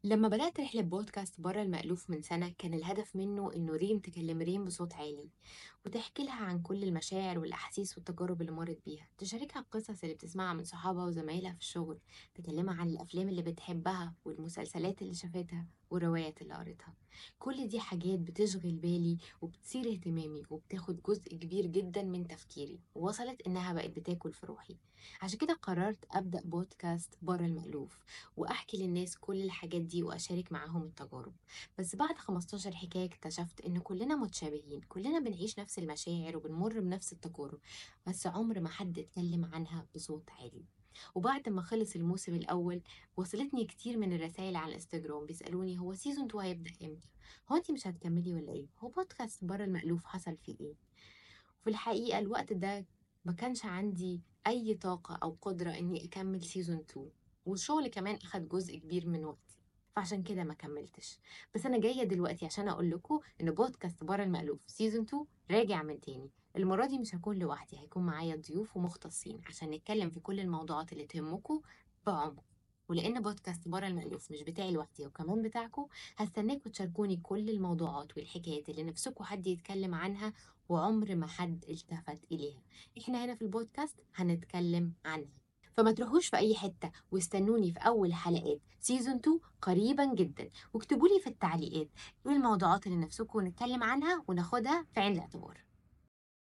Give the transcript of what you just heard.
لما بدأت رحلة بودكاست بره المألوف من سنة كان الهدف منه إنه ريم تكلم ريم بصوت عالي وتحكي لها عن كل المشاعر والأحاسيس والتجارب اللي مرت بيها تشاركها القصص اللي بتسمعها من صحابها وزمايلها في الشغل تكلمها عن الأفلام اللي بتحبها والمسلسلات اللي شافتها والروايات اللي قريتها كل دي حاجات بتشغل بالي وبتثير اهتمامي وبتاخد جزء كبير جدا من تفكيري ووصلت إنها بقت بتاكل في روحي عشان كده قررت أبدأ بودكاست بره المألوف وأحكي للناس كل الحاجات دي وأشارك معاهم التجارب بس بعد 15 حكاية اكتشفت إن كلنا متشابهين كلنا بنعيش نفس المشاعر وبنمر بنفس التجارب بس عمر ما حد اتكلم عنها بصوت عالي وبعد ما خلص الموسم الأول وصلتني كتير من الرسائل على الانستجرام بيسألوني هو سيزون 2 هيبدأ امتى؟ هو انتي مش هتكملي ولا ايه؟ هو بودكاست بره المألوف حصل فيه ايه؟ في الحقيقة الوقت ده ما كانش عندي أي طاقة أو قدرة إني أكمل سيزون 2 والشغل كمان أخد جزء كبير من وقتي فعشان كده ما كملتش بس أنا جاية دلوقتي عشان أقول لكم إن بودكاست بره المألوف سيزون 2 راجع من تاني المرة دي مش هكون لوحدي هيكون معايا ضيوف ومختصين عشان نتكلم في كل الموضوعات اللي تهمكم بعمق ولأن بودكاست بره المألوف مش بتاعي لوحدي وكمان بتاعكم هستناكم تشاركوني كل الموضوعات والحكايات اللي نفسكم حد يتكلم عنها وعمر ما حد التفت إليها إحنا هنا في البودكاست هنتكلم عنها فما تروحوش في أي حتة واستنوني في أول حلقات سيزون 2 قريبا جدا واكتبوا لي في التعليقات إيه الموضوعات اللي نفسكم نتكلم عنها وناخدها في عين الاعتبار